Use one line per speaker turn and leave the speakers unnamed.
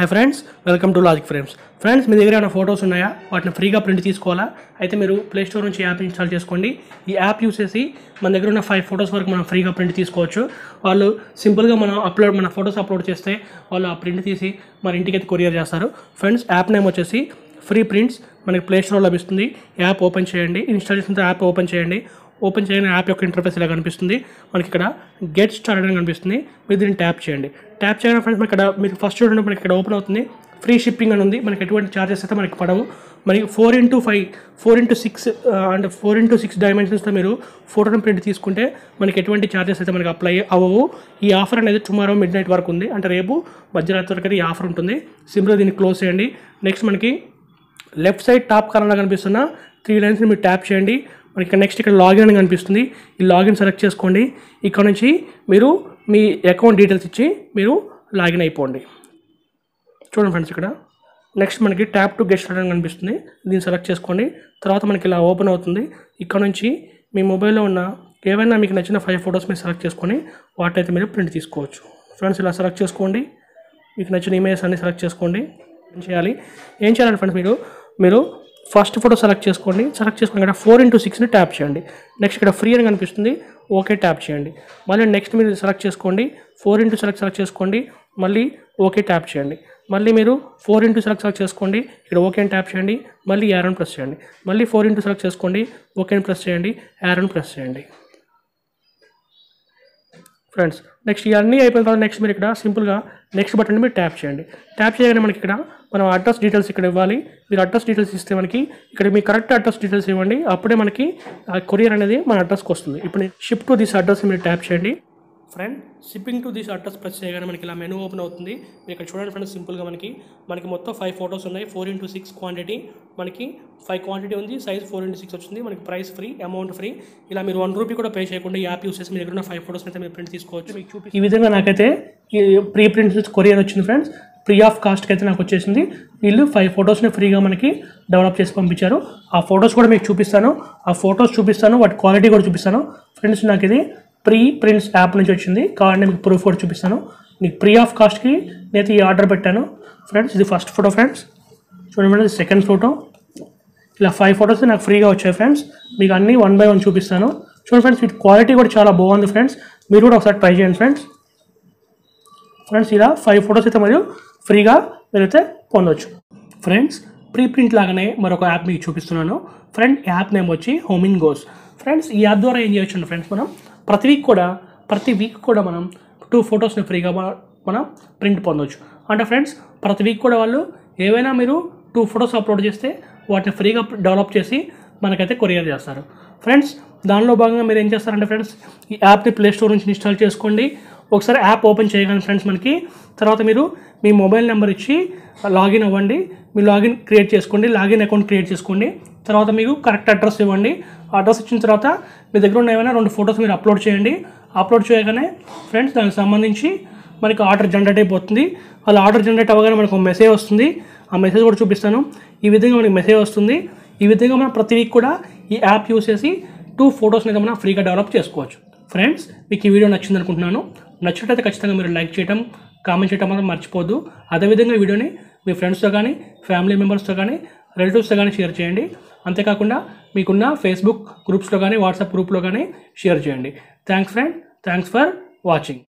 hi friends welcome to logic frames friends మీ దగ్గర ఏమైనా ఫొటోస్ ఉన్నాయా వాటిని ఫ్రీగా ప్రింట్ తీసుకోవాలా అయితే మీరు ప్లే స్టోర్ నుంచి యాప్ ఇన్స్టాల్ చేసుకోండి ఈ యాప్ యూస్ చేసి మన దగ్గర ఉన్న ఫైవ్ ఫొటోస్ వరకు మనం ఫ్రీగా ప్రింట్ తీసుకోవచ్చు వాళ్ళు సింపుల్గా మనం అప్లోడ్ మన ఫొటోస్ అప్లోడ్ చేస్తే వాళ్ళు ఆ ప్రింట్ తీసి మన ఇంటికి అయితే కొరియర్ చేస్తారు ఫ్రెండ్స్ యాప్ నేమ్ వచ్చేసి ఫ్రీ ప్రింట్స్ మనకి ప్లే స్టోర్లో లభిస్తుంది యాప్ ఓపెన్ చేయండి ఇన్స్టాల్ చేసిన యాప్ ఓపెన్ చేయండి ఓపెన్ చేయని యాప్ యొక్క ఇంటర్ఫేస్ ఇలా కనిపిస్తుంది మనకి ఇక్కడ గెట్ స్టార్ట్ అని కనిపిస్తుంది మీరు దీన్ని ట్యాప్ చేయండి ట్యాప్ చేయడం ఫ్రెండ్స్ మనకి ఇక్కడ మీరు ఫస్ట్ చూడండి మనకి ఇక్కడ ఓపెన్ అవుతుంది ఫ్రీ షిప్పింగ్ అని ఉంది మనకి ఎటువంటి ఛార్జెస్ అయితే మనకి పడవు మరి four into five four into six అంటే ఫోర్ ఇంటూ సిక్స్ డైమెన్షన్స్తో మీరు ఫోటోని ప్రింట్ తీసుకుంటే మనకి ఎటువంటి ఛార్జెస్ అయితే మనకి అప్లై అవ్వవు ఈ ఆఫర్ అనేది టుమారో మిడ్ నైట్ వరకు ఉంది అంటే రేపు మధ్యరాత్రి వరకు అయితే ఈ ఆఫర్ ఉంటుంది సింపుల్గా దీన్ని క్లోజ్ చేయండి నెక్స్ట్ మనకి లెఫ్ట్ సైడ్ టాప్ కార్నర్లో కనిపిస్తున్న త్రీ లైన్స్ని మీరు ట్యాప్ చేయండి మనకి ఇక్కడ నెక్స్ట్ ఇక్కడ లాగిన్ అని కనిపిస్తుంది ఈ లాగిన్ సెలెక్ట్ చేసుకోండి ఇక్కడ నుంచి మీరు మీ అకౌంట్ డీటెయిల్స్ ఇచ్చి మీరు లాగిన్ అయిపోండి చూడండి ఫ్రెండ్స్ ఇక్కడ నెక్స్ట్ మనకి ట్యాప్ టు గెస్ట్ అని కనిపిస్తుంది దీన్ని సెలెక్ట్ చేసుకోండి తర్వాత మనకి ఇలా ఓపెన్ అవుతుంది ఇక్కడ నుంచి మీ మొబైల్లో ఉన్న ఏవైనా మీకు నచ్చిన ఫైవ్ ఫొటోస్ మీరు సెలెక్ట్ చేసుకొని వాటినైతే మీరు ప్రింట్ తీసుకోవచ్చు ఫ్రెండ్స్ ఇలా సెలెక్ట్ చేసుకోండి మీకు నచ్చిన ఇమేజెస్ అన్ని సెలెక్ట్ చేసుకోండి ఏం చేయాలి ఏం చేయాలి ఫ్రెండ్స్ మీరు మీరు ఫస్ట్ ఫోటో సెలెక్ట్ చేసుకోండి సెలెక్ట్ చేసుకుని ఇక్కడ ఫోర్ ఇంటూ సిక్స్ని ట్యాప్ చేయండి నెక్స్ట్ ఇక్కడ ఫ్రీ అని కనిపిస్తుంది ఓకే ట్యాప్ చేయండి మళ్ళీ నెక్స్ట్ మీరు సెలెక్ట్ చేసుకోండి ఫోర్ ఇంటూ సెలెక్ట్ సెలెక్ట్ చేసుకోండి మళ్ళీ ఓకే ట్యాప్ చేయండి మళ్ళీ మీరు ఫోర్ ఇంటూ సెలెక్ట్ సెలెక్ట్ చేసుకోండి ఇక్కడ ఓకే అని ట్యాప్ చేయండి మళ్ళీ యారన్ ప్రెస్ చేయండి మళ్ళీ ఫోర్ ఇంటూ సెలెక్ట్ చేసుకోండి ఓకే అని ప్రెస్ చేయండి యారన్ ప్రెస్ చేయండి ఫ్రెండ్స్ నెక్స్ట్ ఇవన్నీ అయిపోయిన తర్వాత నెక్స్ట్ మీరు ఇక్కడ సింపుల్గా నెక్స్ట్ బటన్ మీరు ట్యాప్ చేయండి ట్యాప్ చేయగానే మనకి ఇక్కడ మనం అడ్రస్ డీటెయిల్స్ ఇక్కడ ఇవ్వాలి మీరు అడ్రస్ డీటెయిల్స్ ఇస్తే మనకి ఇక్కడ మీ కరెక్ట్ అడ్రస్ డీటెయిల్స్ ఇవ్వండి అప్పుడే మనకి ఆ కొరియర్ అనేది మన అడ్రస్కి వస్తుంది ఇప్పుడు షిప్ టు దిస్ అడ్రస్ మీరు ట్యాప్ చేయండి friend shipping to this address press చేయగానే మనకి ఇలా మెనూ ఓపెన్ అవుతుంది మీరు ఇక్కడ చూడండి ఫ్రెండ్స్ సింపుల్గా మనకి మనకి మొత్తం ఫైవ్ ఫోటోస్ ఉన్నాయి ఫోర్ ఇంటూ సిక్స్ క్వాంటిటీ మనకి ఫైవ్ క్వాంటిటీ ఉంది సైజ్ ఫోర్ ఇంటూ సిక్స్ వచ్చింది మనకి ప్రైస్ ఫ్రీ అమౌంట్ ఫ్రీ ఇలా మీరు వన్ రూపీ కూడా పే చేయకుండా ఈ యాప్ యూస్ చేసి మీ దగ్గర ఉన్న ఫైవ్ ఫోటోస్ అయితే మీరు ప్రింట్ తీసుకోవచ్చు మీకు చూపి ఈ విధంగా నాకైతే ఈ ప్రీ ప్రింట్ కొరియర్ వచ్చింది ఫ్రెండ్స్ ఫ్రీ ఆఫ్ కాస్ట్కి అయితే నాకు వచ్చేసింది వీళ్ళు ఫైవ్ ఫొటోస్ని ఫ్రీగా మనకి డెవలప్ చేసి పంపించారు ఆ ఫొటోస్ కూడా మీకు చూపిస్తాను ఆ ఫొటోస్ చూపిస్తాను వాటి క్వాలిటీ కూడా చూపిస్తాను ఫ్రెండ్స్ నాకు ఇది ప్రీ ప్రింట్స్ యాప్ నుంచి వచ్చింది కావాలంటే మీకు ప్రూఫ్ కూడా చూపిస్తాను మీకు ఫ్రీ ఆఫ్ కాస్ట్కి నేనైతే ఈ ఆర్డర్ పెట్టాను ఫ్రెండ్స్ ఇది ఫస్ట్ ఫోటో ఫ్రెండ్స్ చూడండి ఫ్రెండ్స్ సెకండ్ ఫోటో ఇలా ఫైవ్ ఫొటోస్ నాకు ఫ్రీగా వచ్చాయి ఫ్రెండ్స్ మీకు అన్నీ వన్ బై వన్ చూపిస్తాను చూడండి ఫ్రెండ్స్ వీటి క్వాలిటీ కూడా చాలా బాగుంది ఫ్రెండ్స్ మీరు కూడా ఒకసారి ట్రై చేయండి ఫ్రెండ్స్ ఫ్రెండ్స్ ఇలా ఫైవ్ ఫొటోస్ అయితే మరియు ఫ్రీగా మీరైతే పొందవచ్చు ఫ్రెండ్స్ ప్రీ ప్రింట్ లాగానే మరొక యాప్ మీకు చూపిస్తున్నాను ఫ్రెండ్ యాప్ నేమ్ వచ్చి హోమిన్ గోస్ ఫ్రెండ్స్ ఈ యాప్ ద్వారా ఏం చేయొచ్చు ఫ్రెండ్స్ మనం ప్రతి వీక్ కూడా ప్రతి వీక్ కూడా మనం టూ ఫొటోస్ని ఫ్రీగా మన- మనం ప్రింట్ పొందవచ్చు అంటే ఫ్రెండ్స్ ప్రతి వీక్ కూడా వాళ్ళు ఏవైనా మీరు టూ ఫొటోస్ అప్లోడ్ చేస్తే వాటిని ఫ్రీగా డెవలప్ చేసి మనకైతే కొరియర్ చేస్తారు ఫ్రెండ్స్ దానిలో భాగంగా మీరు ఏం చేస్తారంటే ఫ్రెండ్స్ ఈ యాప్ని ప్లే స్టోర్ నుంచి ఇన్స్టాల్ చేసుకోండి ఒకసారి యాప్ ఓపెన్ చేయగానే ఫ్రెండ్స్ మనకి తర్వాత మీరు మీ మొబైల్ నెంబర్ ఇచ్చి లాగిన్ అవ్వండి మీ లాగిన్ క్రియేట్ చేసుకోండి లాగిన్ అకౌంట్ క్రియేట్ చేసుకోండి తర్వాత మీకు కరెక్ట్ అడ్రస్ ఇవ్వండి అడ్రస్ ఇచ్చిన తర్వాత మీ దగ్గర ఉన్న ఏమైనా రెండు ఫొటోస్ మీరు అప్లోడ్ చేయండి అప్లోడ్ చేయగానే ఫ్రెండ్స్ దానికి సంబంధించి మనకి ఆర్డర్ జనరేట్ అయిపోతుంది అలా ఆర్డర్ జనరేట్ అవ్వగానే మనకు ఒక మెసేజ్ వస్తుంది ఆ మెసేజ్ కూడా చూపిస్తాను ఈ విధంగా మనకి మెసేజ్ వస్తుంది ఈ విధంగా మనం ప్రతి వీక్ కూడా ఈ యాప్ యూస్ చేసి టూ ఫొటోస్ని అయితే మనం ఫ్రీగా డెవలప్ చేసుకోవచ్చు ఫ్రెండ్స్ మీకు ఈ వీడియో నచ్చింది అనుకుంటున్నాను నచ్చినట్లయితే ఖచ్చితంగా మీరు లైక్ చేయడం కామెంట్ చేయడం మాత్రం మర్చిపోద్దు అదేవిధంగా ఈ వీడియోని మీ ఫ్రెండ్స్తో కానీ ఫ్యామిలీ మెంబర్స్తో కానీ రిలేటివ్స్తో కానీ షేర్ చేయండి అంతేకాకుండా మీకున్న ఫేస్బుక్ గ్రూప్స్లో కానీ వాట్సాప్ గ్రూప్లో కానీ షేర్ చేయండి thanks friend thanks for watching